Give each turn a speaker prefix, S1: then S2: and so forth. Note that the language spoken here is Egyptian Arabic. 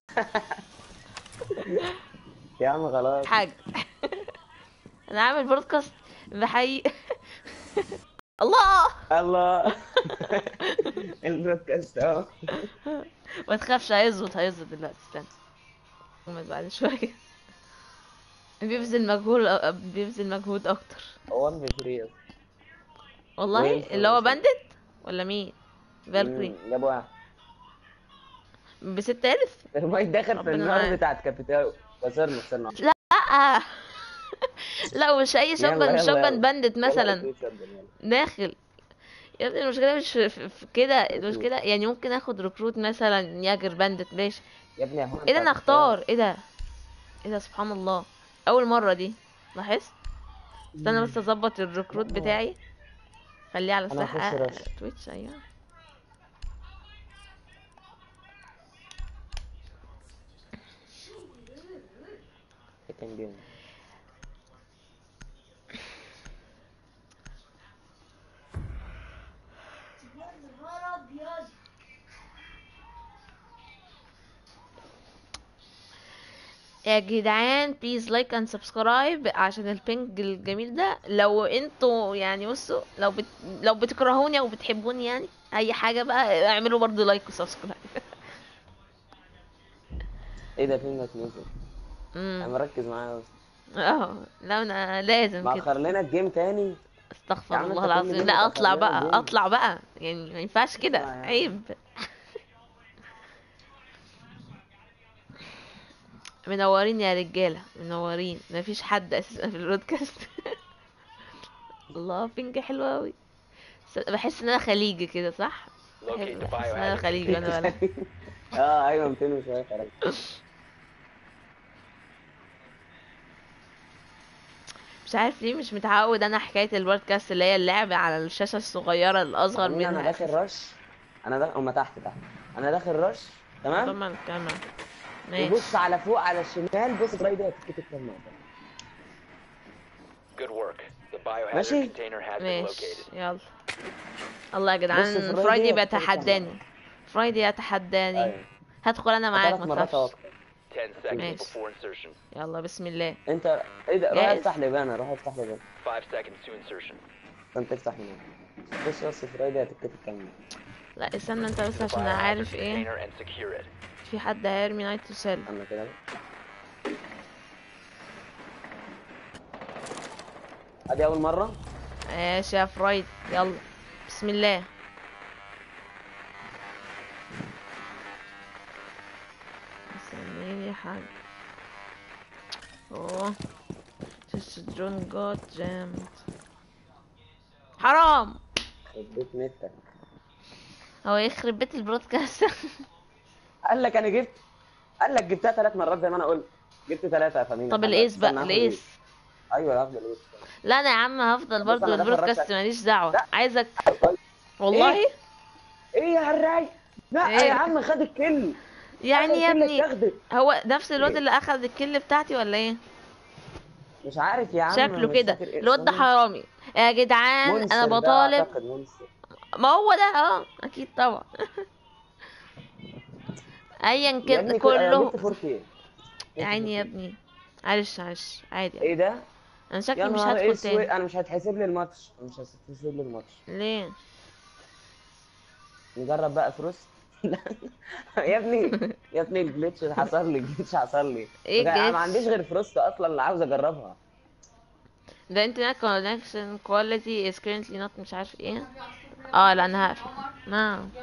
S1: يا عم خلاص
S2: حاجة انا عامل بودكاست بحقيقي الله
S1: الله البودكاست اهو
S2: ما تخافش هيظبط هيظبط دلوقتي استنى وما بعد شوية بيبذل مجهود بيبذل مجهود اكتر
S1: هو 1 في 3 اصلا
S2: والله
S1: وين
S2: اللي هو
S1: فوز؟
S2: باندت ولا مين فالكري
S1: مم، جاب واحد
S2: بستة ألف
S1: المايك دخل في
S2: ربنا
S1: النار
S2: معاك.
S1: بتاعت كابيتاو خسرنا خسرنا
S2: لا لا مش اي شوبان
S1: يلا، يلا،
S2: شوبان
S1: يلا.
S2: باندت مثلا
S1: يلا، يلا.
S2: داخل يا ابني المشكلة مش في, في, في كده المشكلة يعني ممكن اخد ريكروت مثلا ياجر باندت ماشي
S1: يا ابني هو
S2: ايه ده انا اختار ايه ده ايه ده سبحان الله اول مرة دي لاحظت استنى بس اظبط الريكروت بتاعي خليه على
S1: أنا
S2: سلاح
S1: هخش
S2: آه،
S1: رش.
S2: تويتش ايوه
S1: كان جيم
S2: يا جدعان بليز لايك اند سبسكرايب عشان البينج الجميل ده لو انتوا يعني بصوا لو بت... لو بتكرهوني او بتحبوني يعني اي حاجه بقى اعملوا برضو لايك وسبسكرايب
S1: ايه ده فين نزل انا
S2: امم
S1: مركز معاه بس.
S2: اه لا انا لازم كده
S1: مأخر لنا الجيم تاني يا
S2: استغفر
S1: عم
S2: الله
S1: انت كل
S2: العظيم
S1: جيم
S2: لا
S1: بتأخر
S2: اطلع
S1: لنا
S2: بقى
S1: الجيم.
S2: اطلع بقى يعني ما ينفعش كده
S1: اطلع يا عم.
S2: عيب منورين يا رجاله منورين مفيش حد اساسا في البودكاست الله بينج حلو قوي بحس ان انا خليجي كده صح
S3: Locate
S2: بحب-
S3: the
S2: بحس ان انا
S3: biohazard
S2: خليجي وانا بلعب
S1: اه ايوه 200 وشويه خلاص
S2: مش عارف ليه مش متعود انا حكايه البودكاست اللي هي اللعبه على الشاشه الصغيره الاصغر
S1: مين انا
S2: منها
S1: داخل رش انا داخل هما تحت تحت انا داخل رش تمام
S2: طبعا كمان ماشي
S1: وبص على فوق على الشمال بص تلاقي ده تكتب كام
S3: Good work. The biohazard
S1: ماشي.
S3: container has been
S2: ماشي
S3: located.
S2: يلا الله يا
S1: بص،
S2: جدعان
S1: فرايدي
S2: فرايدي
S1: هتكون
S2: بيتحداني فرايدي يتحداني
S1: ايوه
S2: هدخل انا معاك
S1: ثلاث
S2: ما
S1: مرات
S2: تخافش
S1: اكتر
S3: 10 seconds
S2: ماشي.
S3: before insertion.
S2: يلا بسم الله
S1: انت ايه ده روح
S2: جاهز؟
S1: افتح لي بقى روح افتح لي بقى
S3: 5 seconds to insertion.
S1: انت تفتح لي بص بص فرايدي هتتكتب كام
S2: لا استنى انت بس
S3: The
S2: عشان
S3: biohazard
S2: عارف ايه
S3: container and secure it.
S2: في حد هيرمي نايت تو سيل
S1: استنى كده ادي اول مره
S2: ماشي يا فرايد يلا بسم الله استنيني يا حاج اوه This drone got jammed حرام
S1: اديت نتك
S2: هو يخرب بيت البرودكاست
S1: قال لك انا جبت قال لك جبتها ثلاث مرات زي ما انا قلت جبت ثلاثه يا فمين
S2: طب الايس بقى الايس
S1: ايوه هاخد الايس
S2: لا انا يا عم هفضل
S1: بص
S2: برضو
S1: أنا داخل
S2: البرودكاست
S1: رشا.
S2: ماليش دعوة
S1: لا.
S2: عايزك
S1: طيب.
S2: والله
S1: ايه يا هراي لا
S2: إيه؟
S1: يا عم خد الكل
S2: يعني يا ابني
S1: ابني
S2: هو نفس الواد اللي اخذ الكل بتاعتي ولا ايه
S1: مش عارف يا عم
S2: شكله
S1: مش
S2: كده
S1: فاكر إيه
S2: الواد ده
S1: اسمه.
S2: حرامي يا جدعان
S1: منصر
S2: انا
S1: ده
S2: بطالب
S1: أعتقد منصر.
S2: ما هو ده اه اكيد طبعا ايا
S1: يا
S2: كان
S1: ابني كل- أنا
S2: كله
S1: جبت 4K.
S2: يا عيني يا ابني معلش معلش عادي
S1: ايه ده؟
S2: انا شكلي
S1: يا
S2: مش
S1: نهار
S2: هدخل
S1: اسود
S2: تاني
S1: انا مش هتحسب لي الماتش مش هتحسب لي الماتش
S2: ليه
S1: نجرب بقى فروس لا. يا ابني يا ابني الجلitch حصل لي الجلitch حصل لي
S2: إيه
S1: ده
S2: الجليتش؟
S1: ما عنديش غير فروست اصلا اللي عاوز اجربها
S2: The internet connection quality is currently not مش عارف ايه اه لا انا هقفل نعم